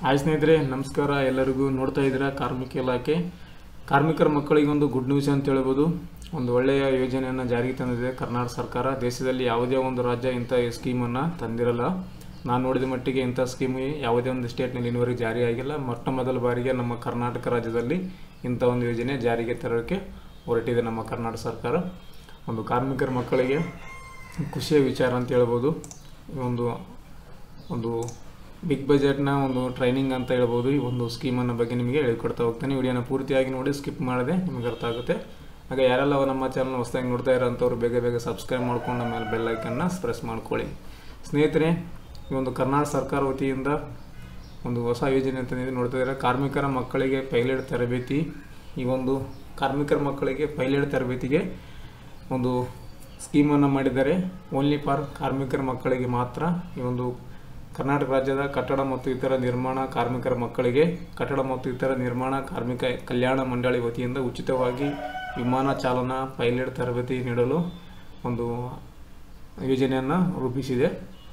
hi ಸ್ನೇಹಿತರೆ ನಮಸ್ಕಾರ ಎಲ್ಲರಿಗೂ ನೋಡ್ತಾ ಇದ್ದೀರಾ ಕಾರ್ಮಿಕ ಇಲಾಖೆ ಕಾರ್ಮಿಕರ ಮಕ್ಕಳಿಗೆ ಒಂದು ಗುಡ್ ನ್ಯೂಸ್ ಅಂತ ಹೇಳ್ಬೋದು ಒಂದು ಒಳ್ಳೆಯ ಯೋಜನೆಯನ್ನು ಜಾರಿಗೆ ತಂದಿದೆ ಕರ್ನಾಟಕ ಸರ್ಕಾರ ದೇಶದಲ್ಲಿ ಯಾವುದೇ ಒಂದು ರಾಜ್ಯ ಇಂಥ ಸ್ಕೀಮನ್ನು ತಂದಿರಲ್ಲ ನಾನು ನೋಡಿದ ಮಟ್ಟಿಗೆ ಇಂಥ ಸ್ಕೀಮ್ ಯಾವುದೇ ಒಂದು ಸ್ಟೇಟ್ನಲ್ಲಿ ಇನ್ನುವರೆಗೆ ಜಾರಿ ಆಗಿಲ್ಲ ಮೊಟ್ಟ ಮೊದಲ ಬಾರಿಗೆ ನಮ್ಮ ಕರ್ನಾಟಕ ರಾಜ್ಯದಲ್ಲಿ ಇಂಥ ಒಂದು ಯೋಜನೆ ಜಾರಿಗೆ ತರೋಕ್ಕೆ ಹೊರಟಿದೆ ನಮ್ಮ ಕರ್ನಾಟಕ ಸರ್ಕಾರ ಒಂದು ಕಾರ್ಮಿಕರ ಮಕ್ಕಳಿಗೆ ಖುಷಿಯ ವಿಚಾರ ಅಂತ ಹೇಳ್ಬೋದು ಈ ಒಂದು ಒಂದು ಬಿಗ್ ಬಜೆಟ್ನ ಒಂದು ಟ್ರೈನಿಂಗ್ ಅಂತ ಹೇಳ್ಬೋದು ಈ ಒಂದು ಸ್ಕೀಮನ್ನು ಬಗ್ಗೆ ನಿಮಗೆ ಹೇಳಿಕೊಡ್ತಾ ಹೋಗ್ತೇನೆ ವಿಡಿಯೋನ ಪೂರ್ತಿಯಾಗಿ ನೋಡಿ ಸ್ಕಿಪ್ ಮಾಡದೆ ನಿಮಗೆ ಅರ್ಥ ಆಗುತ್ತೆ ಹಾಗೆ ಯಾರೆಲ್ಲ ನಮ್ಮ ಚಾನಲ್ ಹೊಸದಾಗಿ ನೋಡ್ತಾ ಇರೋಂಥವ್ರು ಬೇಗ ಬೇಗ ಸಬ್ಸ್ಕ್ರೈಬ್ ಮಾಡ್ಕೊಂಡು ಆಮೇಲೆ ಬೆಲ್ ಐಕನ್ನ ಪ್ರೆಸ್ ಮಾಡ್ಕೊಳ್ಳಿ ಸ್ನೇಹಿತರೆ ಈ ಒಂದು ಕರ್ನಾಟಕ ಸರ್ಕಾರ ವತಿಯಿಂದ ಒಂದು ಹೊಸ ಯೋಜನೆ ಅಂತ ನೀವು ನೋಡ್ತಾ ಇದ್ದಾರೆ ಕಾರ್ಮಿಕರ ಮಕ್ಕಳಿಗೆ ಪೈಲಟ್ ತರಬೇತಿ ಈ ಒಂದು ಕಾರ್ಮಿಕರ ಮಕ್ಕಳಿಗೆ ಪೈಲಟ್ ತರಬೇತಿಗೆ ಒಂದು ಸ್ಕೀಮನ್ನು ಮಾಡಿದ್ದಾರೆ ಓನ್ಲಿ ಫಾರ್ ಕಾರ್ಮಿಕರ ಮಕ್ಕಳಿಗೆ ಮಾತ್ರ ಈ ಒಂದು ಕರ್ನಾಟಕ ರಾಜ್ಯದ ಕಟ್ಟಡ ಮತ್ತು ಇತರ ನಿರ್ಮಾಣ ಕಾರ್ಮಿಕರ ಮಕ್ಕಳಿಗೆ ಕಟ್ಟಡ ಮತ್ತು ಇತರ ನಿರ್ಮಾಣ ಕಾರ್ಮಿಕ ಕಲ್ಯಾಣ ಮಂಡಳಿ ವತಿಯಿಂದ ಉಚಿತವಾಗಿ ವಿಮಾನ ಚಾಲನಾ ಪೈಲಟ್ ತರಬೇತಿ ನೀಡಲು ಒಂದು ಯೋಜನೆಯನ್ನು ರೂಪಿಸಿದೆ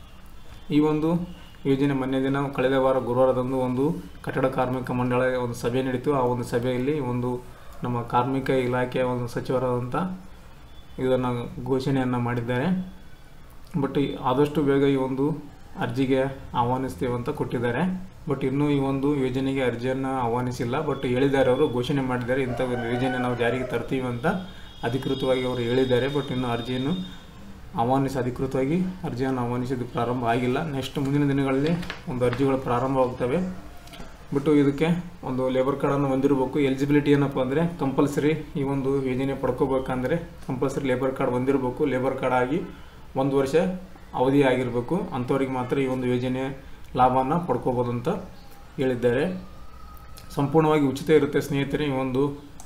ಈ ಒಂದು ಯೋಜನೆ ಮೊನ್ನೆ ದಿನ ಕಳೆದ ವಾರ ಗುರುವಾರದಂದು ಒಂದು ಕಟ್ಟಡ ಕಾರ್ಮಿಕ ಮಂಡಳ ಒಂದು ಸಭೆ ನಡೀತು ಆ ಒಂದು ಸಭೆಯಲ್ಲಿ ಒಂದು ನಮ್ಮ ಕಾರ್ಮಿಕ ಇಲಾಖೆಯ ಒಂದು ಸಚಿವರಾದಂಥ ಇದನ್ನು ಘೋಷಣೆಯನ್ನು ಮಾಡಿದ್ದಾರೆ ಬಟ್ ಈ- ಆದಷ್ಟು ಬೇಗ ಈ ಒಂದು ಅರ್ಜಿಗೆ ಆಹ್ವಾನಿಸ್ತೇವೆ ಅಂತ ಕೊಟ್ಟಿದ್ದಾರೆ ಬಟ್ ಇನ್ನೂ ಈ ಒಂದು ಯೋಜನೆಗೆ ಅರ್ಜಿಯನ್ನು ಆಹ್ವಾನಿಸಿಲ್ಲ ಬಟ್ ಹೇಳಿದ್ದಾರೆ ಅವರು ಘೋಷಣೆ ಮಾಡಿದ್ದಾರೆ ಇಂಥ ಒಂದು ಯೋಜನೆ ನಾವು ಜಾರಿಗೆ ತರ್ತೀವಿ ಅಂತ ಅಧಿಕೃತವಾಗಿ ಅವರು ಹೇಳಿದ್ದಾರೆ ಬಟ್ ಇನ್ನು ಅರ್ಜಿಯನ್ನು ಆಹ್ವಾನಿಸಿ ಅಧಿಕೃತವಾಗಿ ಅರ್ಜಿಯನ್ನು ಆಹ್ವಾನಿಸಿದ್ದು ಪ್ರಾರಂಭ ಆಗಿಲ್ಲ ನೆಕ್ಸ್ಟ್ ಮುಂದಿನ ದಿನಗಳಲ್ಲಿ ಒಂದು ಅರ್ಜಿಗಳು ಪ್ರಾರಂಭವಾಗ್ತವೆ ಬಿಟ್ಟು ಇದಕ್ಕೆ ಒಂದು ಲೇಬರ್ ಕಾರ್ಡನ್ನು ಹೊಂದಿರಬೇಕು ಎಲಿಜಿಬಿಲಿಟಿ ಏನಪ್ಪ ಅಂದರೆ ಕಂಪಲ್ಸರಿ ಈ ಒಂದು ಯೋಜನೆ ಪಡ್ಕೋಬೇಕಂದ್ರೆ ಕಂಪಲ್ಸರಿ ಲೇಬರ್ ಕಾರ್ಡ್ ಹೊಂದಿರಬೇಕು ಲೇಬರ್ ಕಾರ್ಡ್ ಆಗಿ ಒಂದು ವರ್ಷ ಅವಧಿ ಆಗಿರಬೇಕು ಅಂಥವ್ರಿಗೆ ಮಾತ್ರ ಈ ಒಂದು ಯೋಜನೆ ಲಾಭನ ಪಡ್ಕೋಬೋದು ಅಂತ ಹೇಳಿದ್ದಾರೆ ಸಂಪೂರ್ಣವಾಗಿ ಉಚಿತ ಇರುತ್ತೆ ಸ್ನೇಹಿತರೆ ಈ ಒಂದು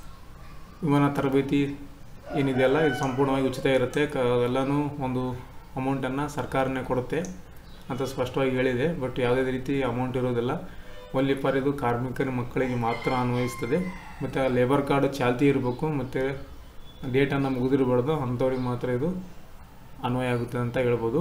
ವಿಮಾನ ತರಬೇತಿ ಏನಿದೆಯಲ್ಲ ಇದು ಸಂಪೂರ್ಣವಾಗಿ ಉಚಿತ ಇರುತ್ತೆ ಕ ಎಲ್ಲನೂ ಒಂದು ಅಮೌಂಟನ್ನು ಸರ್ಕಾರನೇ ಕೊಡುತ್ತೆ ಅಂತ ಸ್ಪಷ್ಟವಾಗಿ ಹೇಳಿದೆ ಬಟ್ ಯಾವುದೇ ರೀತಿ ಅಮೌಂಟ್ ಇರೋದಿಲ್ಲ ಓನ್ಲಿ ಫಾರ್ ಇದು ಕಾರ್ಮಿಕರ ಮಕ್ಕಳಿಗೆ ಮಾತ್ರ ಅನ್ವಯಿಸ್ತದೆ ಮತ್ತು ಲೇಬರ್ ಕಾರ್ಡ್ ಚಾಲ್ತಿ ಇರಬೇಕು ಮತ್ತು ಡೇಟನ್ನು ಮುಗಿದಿರಬಾರ್ದು ಅಂಥವ್ರಿಗೆ ಮಾತ್ರ ಇದು ಅನ್ವಯ ಆಗುತ್ತೆ ಅಂತ ಹೇಳ್ಬೋದು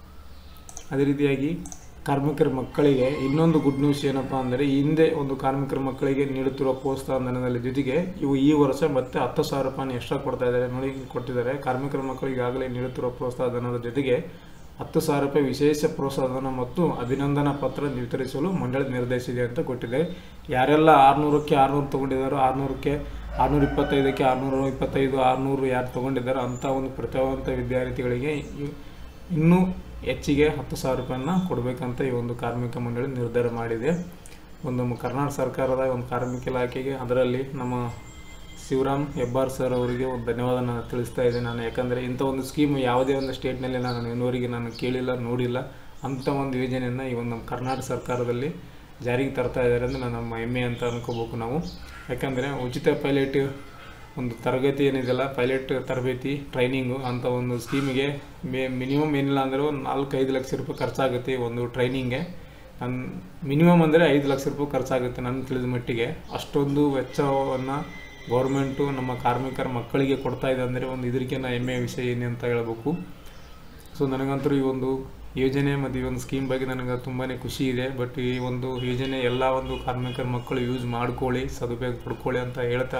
ಅದೇ ರೀತಿಯಾಗಿ ಕಾರ್ಮಿಕರ ಮಕ್ಕಳಿಗೆ ಇನ್ನೊಂದು ಗುಡ್ ನ್ಯೂಸ್ ಏನಪ್ಪ ಅಂದರೆ ಹಿಂದೆ ಒಂದು ಕಾರ್ಮಿಕರ ಮಕ್ಕಳಿಗೆ ನೀಡುತ್ತಿರುವ ಪ್ರೋತ್ಸಾಹಧನದ ಜೊತೆಗೆ ಇವು ಈ ವರ್ಷ ಮತ್ತೆ ಹತ್ತು ಸಾವಿರ ರೂಪಾಯಿ ಎಕ್ಸ್ಟ್ರಾ ಕೊಡ್ತಾ ಇದ್ದಾರೆ ನೋಡಿ ಕೊಟ್ಟಿದ್ದಾರೆ ಕಾರ್ಮಿಕರ ಮಕ್ಕಳಿಗೆ ಈಗಾಗಲೇ ನೀಡುತ್ತಿರುವ ಪ್ರೋತ್ಸಾಹಧನದ ಜೊತೆಗೆ ಹತ್ತು ಸಾವಿರ ರೂಪಾಯಿ ವಿಶೇಷ ಪ್ರೋತ್ಸಾಹಧನ ಮತ್ತು ಅಭಿನಂದನಾ ಪತ್ರ ವಿತರಿಸಲು ಮಂಡಳಿ ನಿರ್ಧರಿಸಿದೆ ಅಂತ ಕೊಟ್ಟಿದೆ ಯಾರೆಲ್ಲ ಆರುನೂರಕ್ಕೆ ಆರುನೂರು ತೊಗೊಂಡಿದ್ದಾರೋ ಆರುನೂರಕ್ಕೆ ಆರುನೂರ ಇಪ್ಪತ್ತೈದಕ್ಕೆ ಆರುನೂರ ಇಪ್ಪತ್ತೈದು ಆರುನೂರು ಯಾರು ತೊಗೊಂಡಿದ್ದಾರೋ ಅಂಥ ಒಂದು ಪ್ರತಿಭಾವಂತ ವಿದ್ಯಾರ್ಥಿಗಳಿಗೆ ಇ- ಇನ್ನೂ ಹೆಚ್ಚಿಗೆ ಹತ್ತು ಸಾವಿರ ರೂಪಾಯಿನ ಕೊಡಬೇಕಂತ ಈ ಒಂದು ಕಾರ್ಮಿಕ ಮಂಡಳಿ ನಿರ್ಧಾರ ಮಾಡಿದೆ ಒಂದು ನಮ್ಮ ಕರ್ನಾಟಕ ಸರ್ಕಾರದ ಒಂದು ಕಾರ್ಮಿಕ ಇಲಾಖೆಗೆ ಅದರಲ್ಲಿ ನಮ್ಮ ಶಿವರಾಮ್ ಹೆಬ್ಬಾರ್ ಸರ್ ಅವರಿಗೆ ಒಂದು ಧನ್ಯವಾದ ನಾನು ತಿಳಿಸ್ತಾ ಇದ್ದೇನೆ ನಾನು ಯಾಕಂದರೆ ಇಂಥ ಒಂದು ಸ್ಕೀಮ್ ಯಾವುದೇ ಒಂದು ಸ್ಟೇಟ್ನಲ್ಲಿ ನಾನು ಇನ್ನೂವರೆಗೆ ನಾನು ಕೇಳಿಲ್ಲ ನೋಡಿಲ್ಲ ಅಂಥ ಒಂದು ಯೋಜನೆಯನ್ನು ಈ ಒಂದು ನಮ್ಮ ಕರ್ನಾಟಕ ಸರ್ಕಾರದಲ್ಲಿ ಜಾರಿಗೆ ತರ್ತಾ ಇದ್ದಾರೆ ಅಂದರೆ ನಾನು ನಮ್ಮ ಹೆಮ್ಮೆ ಅಂತ ಅನ್ಕೋಬೇಕು ನಾವು ಯಾಕಂದರೆ ಉಚಿತ ಪೈಲಟ್ ಒಂದು ತರಗತಿ ಏನಿದೆಯಲ್ಲ ಪೈಲಟ್ ತರಬೇತಿ ಟ್ರೈನಿಂಗು ಅಂತ ಒಂದು ಸ್ಕೀಮಿಗೆ ಮೇ ಮಿನಿಮಮ್ ಏನಿಲ್ಲ ಅಂದರೆ ಒಂದು ನಾಲ್ಕು ಐದು ಲಕ್ಷ ರೂಪಾಯಿ ಖರ್ಚಾಗುತ್ತೆ ಈ ಒಂದು ಟ್ರೈನಿಂಗ್ಗೆ ನನ್ನ ಮಿನಿಮಮ್ ಅಂದರೆ ಐದು ಲಕ್ಷ ರೂಪಾಯಿ ಖರ್ಚಾಗುತ್ತೆ ನನ್ನ ತಿಳಿದ ಮಟ್ಟಿಗೆ ಅಷ್ಟೊಂದು ವೆಚ್ಚವನ್ನು ಗೌರ್ಮೆಂಟು ನಮ್ಮ ಕಾರ್ಮಿಕರ ಮಕ್ಕಳಿಗೆ ಕೊಡ್ತಾ ಇದೆ ಅಂದರೆ ಒಂದು ಇದಕ್ಕಿಂತ ಹೆಮ್ಮೆಯ ವಿಷಯ ಏನು ಅಂತ ಹೇಳ್ಬೇಕು ಸೊ ನನಗಂತೂ ಈ ಒಂದು ಯೋಜನೆ ಮತ್ತು ಈ ಒಂದು ಸ್ಕೀಮ್ ಬಗ್ಗೆ ನನಗೆ ತುಂಬಾ ಖುಷಿ ಇದೆ ಬಟ್ ಈ ಒಂದು ಯೋಜನೆ ಎಲ್ಲ ಒಂದು ಕಾರ್ಮಿಕರ ಮಕ್ಕಳು ಯೂಸ್ ಮಾಡ್ಕೊಳ್ಳಿ ಸದುಪಯೋಗ ಪಡ್ಕೊಳ್ಳಿ ಅಂತ ಹೇಳ್ತಾ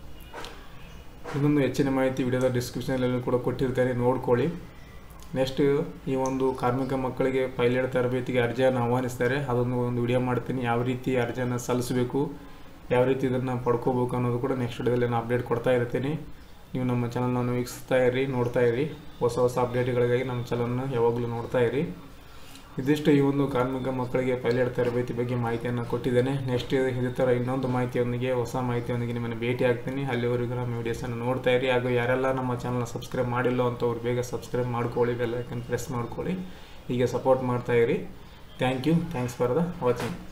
ಇದೊಂದು ಹೆಚ್ಚಿನ ಮಾಹಿತಿ ವಿಡಿಯೋದ ಡಿಸ್ಕ್ರಿಪ್ಷನಲ್ಲಿ ಕೂಡ ಕೊಟ್ಟಿರ್ತಾರೆ ನೋಡ್ಕೊಳ್ಳಿ ನೆಕ್ಸ್ಟ್ ಈ ಒಂದು ಕಾರ್ಮಿಕ ಮಕ್ಕಳಿಗೆ ಪೈಲಟ್ ತರಬೇತಿಗೆ ಅರ್ಜಿಯನ್ನು ಆಹ್ವಾನಿಸ್ತಾರೆ ಅದೊಂದು ಒಂದು ವಿಡಿಯೋ ಮಾಡ್ತೀನಿ ಯಾವ ರೀತಿ ಅರ್ಜಿಯನ್ನು ಸಲ್ಲಿಸಬೇಕು ಯಾವ ರೀತಿ ಇದನ್ನು ಪಡ್ಕೋಬೇಕು ಅನ್ನೋದು ಕೂಡ ನೆಕ್ಸ್ಟ್ ವಿಡಿಯೋದಲ್ಲಿ ನಾನು ಅಪ್ಡೇಟ್ ಕೊಡ್ತಾ ಇರ್ತೀನಿ ನೀವು ನಮ್ಮ ಚಾನಲ್ನ ವೀಕ್ಷಿಸ್ತಾ ಇರಿ ನೋಡ್ತಾ ಇರಿ ಹೊಸ ಹೊಸ ಅಪ್ಡೇಟ್ಗಳಿಗಾಗಿ ನಮ್ಮ ಚಾನಲ್ನ ಯಾವಾಗಲೂ ನೋಡ್ತಾ ಇರಿ ಇದಿಷ್ಟು ಈ ಒಂದು ಕಾರ್ಮಿಕ ಮಕ್ಕಳಿಗೆ ಪೈಲಟ್ ತರಬೇತಿ ಬಗ್ಗೆ ಮಾಹಿತಿಯನ್ನು ಕೊಟ್ಟಿದ್ದೇನೆ ನೆಕ್ಸ್ಟ್ ಇದೇ ಥರ ಇನ್ನೊಂದು ಮಾಹಿತಿಯೊಂದಿಗೆ ಹೊಸ ಮಾಹಿತಿಯೊಂದಿಗೆ ನಿಮ್ಮನ್ನು ಭೇಟಿ ಆಗ್ತೀನಿ ಅಲ್ಲಿವರೆಗೂ ನಮ್ಮ ವಿಡಿಯೋಸನ್ನು ನೋಡ್ತಾ ಇರಿ ಹಾಗೂ ಯಾರೆಲ್ಲ ನಮ್ಮ ಚಾನಲ್ನ ಸಬ್ಸ್ಕ್ರೈಬ್ ಮಾಡಿಲ್ಲ ಅಂತವ್ರು ಬೇಗ ಸಬ್ಸ್ಕ್ರೈಬ್ ಮಾಡ್ಕೊಳ್ಳಿ ಬೆಲ್ಲೈಕನ್ ಪ್ರೆಸ್ ಮಾಡ್ಕೊಳ್ಳಿ ಹೀಗೆ ಸಪೋರ್ಟ್ ಮಾಡ್ತಾ ಇರಿ thank you thanks for the watching